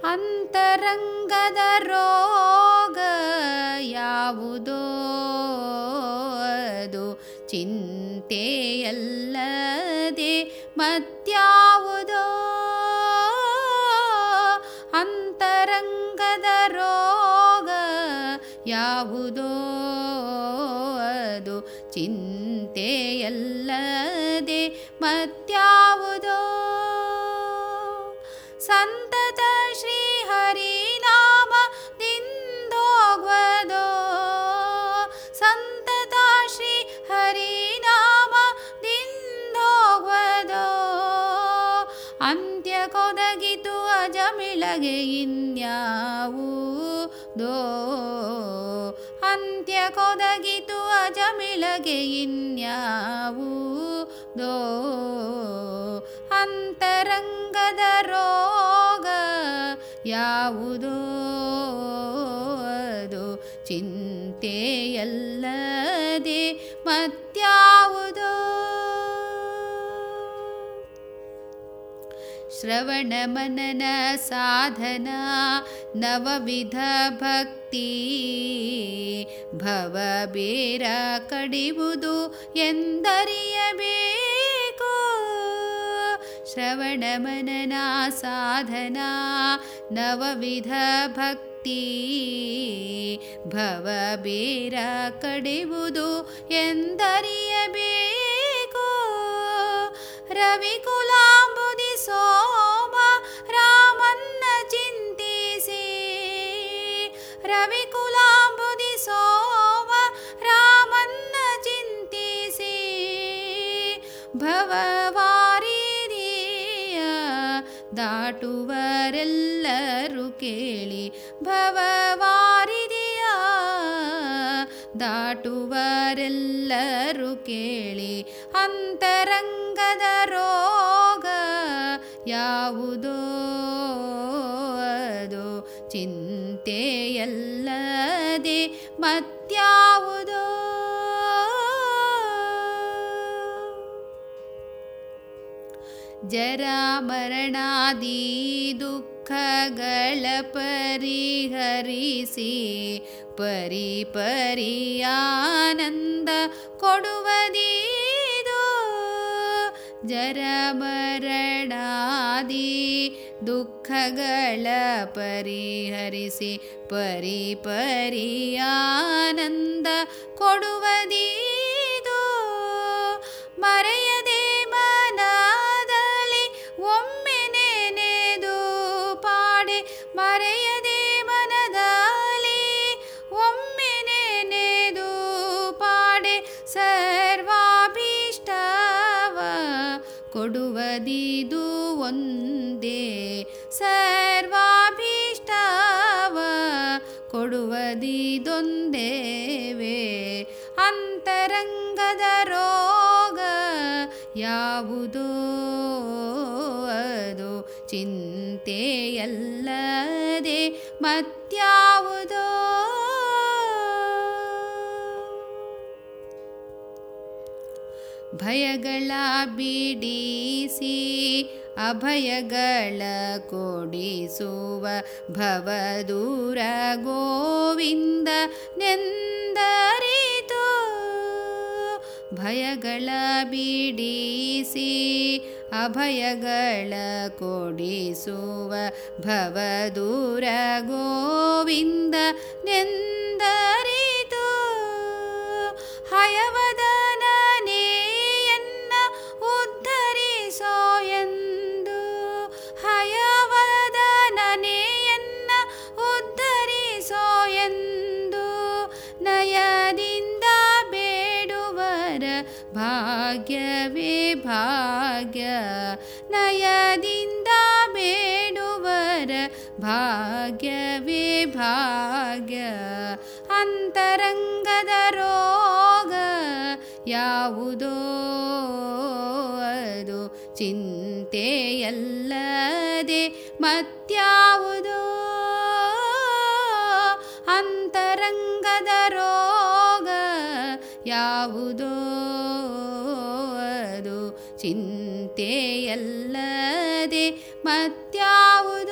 ಅಂತರಂಗದ ರೋಗ ಯಾವುದೋ ಅದು ಚಿಂತೆಯಲ್ಲದೆ ಮತ್ಯಾವುದೋ ಅಂತರಂಗದ ರೋಗ ಯಾವುದೋ ಅದು ಚಿಂತೆಯಲ್ಲದೆ ಮತ್ಯಾವುದೋ ಸಂತತ ಶ್ರೀ ಹರಿನಾಮ ದಿಂದೋಗ್ವದೋ ಸಂತತ ಶ್ರೀ ಹರಿನಾಮ ದಿಂದೋಗ್ವದೋ ಅಂತ್ಯ ಕೊದಗಿತು ಅಜಮಿಳಗೆ ಇನ್ಯಾವುದೋ ಅಂತ್ಯ ಕೊದಗಿತು ಅಜಮಿಳಗೆ ಇನ್ಯಾವುದೋ ಅಂತರಂಗದ ರೋಗ ಯಾವುದೋ ಅದು ಚಿಂತೆಯಲ್ಲದೆ ಮತ್ಯಾವುದೋ ಶ್ರವಣ ಮನನ ಸಾಧನ ನವವಿಧ ಭಕ್ತಿ ಭವ ಬೇರ ಕಡಿಯುವುದು ಎಂದರಿಯಬೇಕು ಶ್ರವಣ ಮನನ ಸಾಧನ ನವವಿಧ ಭಕ್ತಿ ಭವ ಬೇರ ಕಡಿಯುವುದು ಎಂದರಿಯಬೇಕು ರವಿಕುಲಾಂಬುದಿ ಸೋಮ ರಾಮನ್ನ ಚಿಂತಿಸಿ ರವಿಕುಲಾಂಬುದಿ ಸೋಮ ರಾಮನ್ನ ಚಿಂತಿಸಿ ಭವವಾರಿದಿಯ ದಾಟುವರೆಲ್ಲರೂ ಕೇಳಿ ಭವವಾರಿದಿಯ ದಾಟುವರೆಲ್ಲರೂ ಕೇಳಿ ಅಂತರಂಗದ ರೋಗ ಯಾವುದೋ ಅದು ಚಿಂತೆಯಲ್ಲದೆ ಮತ್ಯಾವುದೋ ಜರ ಮರಣಾದಿ ದುಃಖಗಳ ಪರಿಹರಿಸಿ ಪರಿ ಪರಿಯಾನಂದ ಕೊಡುವದೀದು ಜರ ಮರಣಾದಿ ದುಃಖಗಳ ಪರಿಹರಿಸಿ ಪರಿ ಪರಿಯಾನಂದ ಕೊಡುವದೀದು ಮರೆಯದೆ ಮನದಲ್ಲಿ ಒಮ್ಮೆ ನೆನೆದು ಪಾಡೆ ಮರೆಯದೆ ಮನದಲ್ಲಿ ಒಮ್ಮೆ ನೆನೆದು ಪಾಡೆ ಸರ್ವಾಭೀಷ್ಟವ ಕೊಡುವದಿದು ಒಂದೇ ಸರ್ವಾಭೀಷ್ಟವ ಕೊಡುವದಿದೊಂದೇವೆ ಅಂತರಂಗದ ರೋಗ ಯಾವುದೋ ಅದು ಚಿಂತೆಯಲ್ಲದೆ ಮತ್ಯಾವುದೋ ಭಯಗಳ ಬಿಡಿಸಿ ಅಭಯಗಳ ಕೊಡಿಸುವ ಭವದೂರ ಗೋವಿಂದ ನೆಂದರಿತು ಭಯಗಳ ಬಿಡಿಸಿ ಅಭಯಗಳ ಕೊಡಿಸುವ ಭವದೂರ ಗೋವಿಂದ ನೆಂದರಿತು ಹಯವದನೇ ಎನ್ನ ಉದ್ಧರಿಸೋ ಎಂದು ಹಯವದನೇ ಎನ್ನ ಉದ್ಧರಿಸೋ ಎಂದು ನಯದಿಂದ ಬೇಡುವರ ಭಾಗ್ಯವೇ ಭಾಗ್ಯ ನಯದಿಂದ ಬೇಡುವರ ಭಾಗ್ಯವೇ ಭಾಗ್ಯ ಅಂತರಂಗದ ರೋಗ ಯಾವುದೋ ಅದು ಚಿಂತೆಯಲ್ಲದೆ ಮತ್ಯಾವುದೋ ಅಂತರಂಗದ ರೋಗ ಯಾವುದೋ ಅದು ಚಿಂತೆಯಲ್ಲದೆ ಮತ್ಯಾವುದೋ